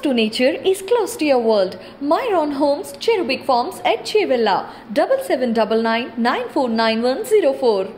to nature is close to your world. Myron Homes, Cherubic Farms at Chevilla, 7799 949104.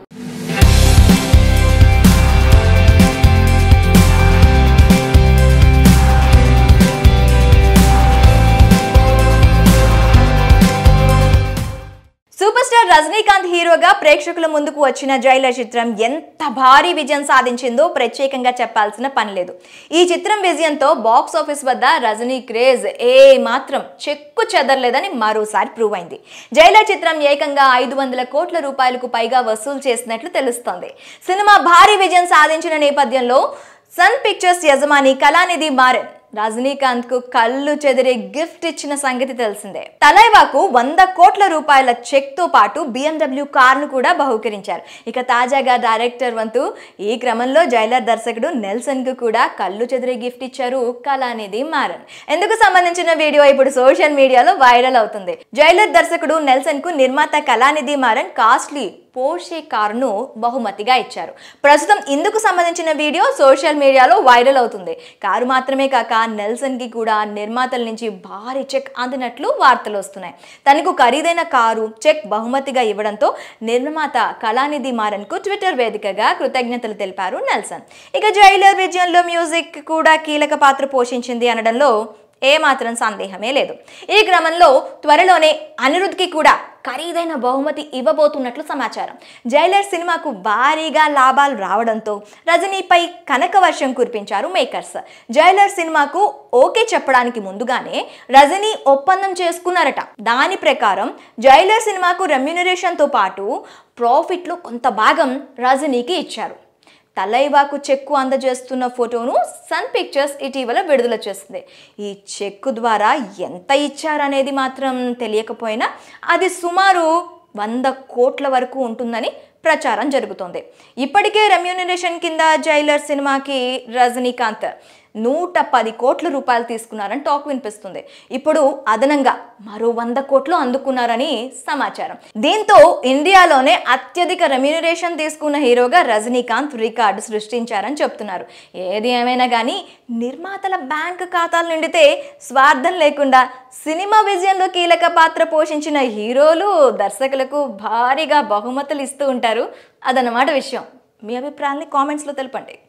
Super star Rajinikanth హీరోగా ప్రేక్షకుల ముందుకు వచ్చిన Jailer చిత్రం ఎంత భారీ విజయం సాధించిందో ప్రత్యేకంగా చెప్పాల్సిన పని లేదు ఈ చిత్రం విజయంతో బాక్స్ ఆఫీస్ వద్ద రజనీ క్రేజ్ ఏ మాత్రం చెక్కు చెదరలేదని మరోసారి ప్రూవ్ అయింది జైలర్ చిత్రం ఏకంగా ఐదు వందల కోట్ల రూపాయలకు పైగా వసూలు చేసినట్లు తెలుస్తోంది సినిమా భారీ విజయం సాధించిన నేపథ్యంలో సన్ పిక్చర్స్ యజమాని కళానిధి మారన్ రజనీకాంత్ కు కళ్ళు చెదిరే గిఫ్ట్ ఇచ్చిన సంగతి తెలిసిందే తలైవాకు వంద కోట్ల రూపాయల చెక్ తో పాటు బిఎండబ్ల్యూ కార్ ను కూడా బహుకరించారు ఇక తాజాగా డైరెక్టర్ వంతు ఈ క్రమంలో జైలర్ దర్శకుడు నెల్సన్ కు కూడా కళ్ళు చెదిరే గిఫ్ట్ ఇచ్చారు కళానిధి మారన్ ఎందుకు సంబంధించిన వీడియో ఇప్పుడు సోషల్ మీడియాలో వైరల్ అవుతుంది జైలర్ దర్శకుడు నెల్సన్ కు నిర్మాత కళానిధి మారన్ కాస్ట్లీ పోర్షే కారును బహుమతిగా ఇచ్చారు ప్రస్తుతం ఇందుకు సంబంధించిన వీడియో సోషల్ మీడియాలో వైరల్ అవుతుంది కారు మాత్రమే కాక నెల్సన్ కి కూడా నిర్మాతల నుంచి భారీ చెక్ అందినట్లు వార్తలు వస్తున్నాయి తనకు ఖరీదైన కారు చెక్ బహుమతిగా ఇవ్వడంతో నిర్మాత కళానిధి మారన్ కు ట్విట్టర్ వేదికగా కృతజ్ఞతలు తెలిపారు నెల్సన్ ఇక జైలర్ విజయంలో మ్యూజిక్ కూడా కీలక పాత్ర పోషించింది అనడంలో ఏమాత్రం సందేహమే లేదు ఈ క్రమంలో త్వరలోనే అనిరుద్ధ్కి కూడా ఖరీదైన బహుమతి ఇవ్వబోతున్నట్లు సమాచారం జైలర్ సినిమాకు భారీగా లాభాలు రావడంతో రజనీపై కనక వర్షం కురిపించారు మేకర్స్ జైలర్ సినిమాకు ఓకే చెప్పడానికి ముందుగానే రజనీ ఒప్పందం చేసుకున్నారట దాని ప్రకారం జైలర్ సినిమాకు రెమ్యునరేషన్తో పాటు ప్రాఫిట్లో కొంత భాగం రజనీకి ఇచ్చారు తలైవాకు చెక్కు అందజేస్తున్న ఫోటోను సన్ పిక్చర్స్ ఇటీవల విడుదల చేసింది ఈ చెక్కు ద్వారా ఎంత ఇచ్చారనేది మాత్రం తెలియకపోయినా అది సుమారు వంద కోట్ల వరకు ఉంటుందని ప్రచారం జరుగుతోంది ఇప్పటికే రెమ్యూనరేషన్ కింద జైలర్ సినిమాకి రజనీకాంత్ నూట పది కోట్ల రూపాయలు తీసుకున్నారని టాక్ వినిపిస్తుంది ఇప్పుడు అదనంగా మరో వంద కోట్లు అందుకున్నారని సమాచారం దీంతో ఇండియాలోనే అత్యధిక రెమ్యూనరేషన్ తీసుకున్న హీరోగా రజనీకాంత్ రికార్డు సృష్టించారని చెప్తున్నారు ఏది ఏమైనా కానీ నిర్మాతల బ్యాంక్ ఖాతాలు నిండితే స్వార్థం లేకుండా సినిమా విజయంలో కీలక పాత్ర పోషించిన హీరోలు దర్శకులకు భారీగా బహుమతులు ఇస్తూ ఉంటారు అదన్నమాట విషయం మీ అభిప్రాయాన్ని కామెంట్స్లో తెలపండి